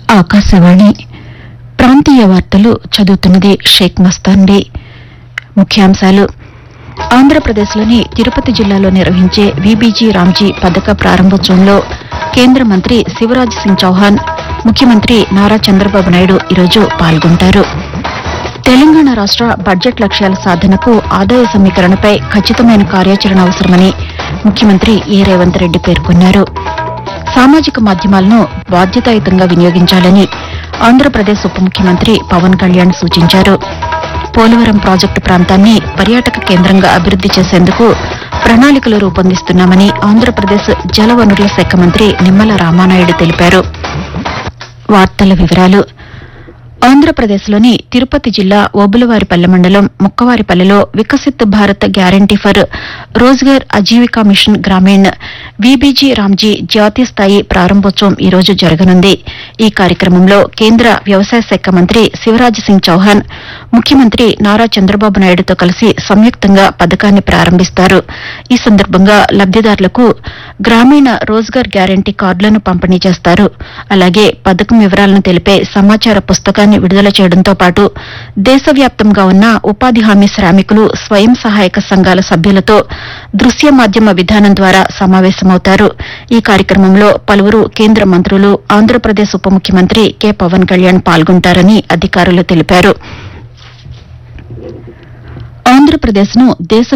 ఆకాశవాణి ప్రాంతీయ వార్తలు చదువుతున్నది షేక్ మస్తాన్బీ ముఖ్యాంశాలు ఆంధ్రప్రదేశ్లోని తిరుపతి జిల్లాలో నిర్వహించే వీబీజీ రామ్జీ పథక ప్రారంభోత్సవంలో కేంద్ర మంత్రి శివరాజ్ సింగ్ చౌహాన్ ముఖ్యమంత్రి నారా చంద్రబాబు నాయుడు ఈరోజు పాల్గొంటారు తెలంగాణ రాష్ట బడ్జెట్ లక్ష్యాల సాధనకు ఆదాయ సమీకరణపై ఖచ్చితమైన కార్యాచరణ అవసరమని ముఖ్యమంత్రి ఏ రేవంత్ రెడ్డి పేర్కొన్నారు సామాజిక మాధ్యమాలను బాధ్యతాయుతంగా వినియోగించాలని ఆంధ్రప్రదేశ్ ఉప ముఖ్యమంత్రి పవన్ కళ్యాణ్ సూచించారు పోలవరం ప్రాజెక్టు ప్రాంతాన్ని పర్యాటక కేంద్రంగా అభివృద్ది చేసేందుకు ప్రణాళికలు రూపొందిస్తున్నామని ఆంధ్రప్రదేశ్ జలవనరుల శాఖ మంత్రి నిమ్మల రామానాయుడు తెలిపారు వార్తల వివరాలు ఆంధ్రప్రదేశ్లోని తిరుపతి జిల్లా ఓబులవారిపల్లె మండలం ముక్కవారిపల్లెలో Viksit Bharat guarantee for Rozgar Ajeevika mission Gramin VBG RAM G జాతీయ స్థాయి ప్రారంభోత్సవం ఈ రోజు జరగనుంది ఈ కార్యక్రమంలో కేంద్ర వ్యవసాయ శాఖ మంత్రి శివరాజ్ సింగ్ చౌహాన్ ముఖ్యమంత్రి నారా చంద్రబాబు నాయుడుతో కలిసి సంయుక్తంగా పథకాన్ని ప్రారంభిస్తారు ఈ సందర్భంగా లబ్దిదారులకు గ్రామీణ రోజ్గార్ గ్యారంటీ కార్డులను పంపిణీ చేస్తారు అలాగే పథకం వివరాలను తెలిపే సమాచార పుస్తకాన్ని విడుదల చేయడంతో పాటు దేశవ్యాప్తంగా ఉన్న ఉపాధి హామీ శ్రామికులు స్వయం సహాయక సంఘాల సభ్యులతో దృశ్య మాధ్యమ విధానం ద్వారా సమావేశమవుతారు ఈ కార్యక్రమంలో పలువురు కేంద్ర మంత్రులు ఆంధ్రప్రదేశ్ ఉప ముఖ్యమంత్రి కె పవన్ కళ్యాణ్ పాల్గొంటారని అధికారులు తెలిపారు ఆంధ్రప్రదేశ్ను దేశ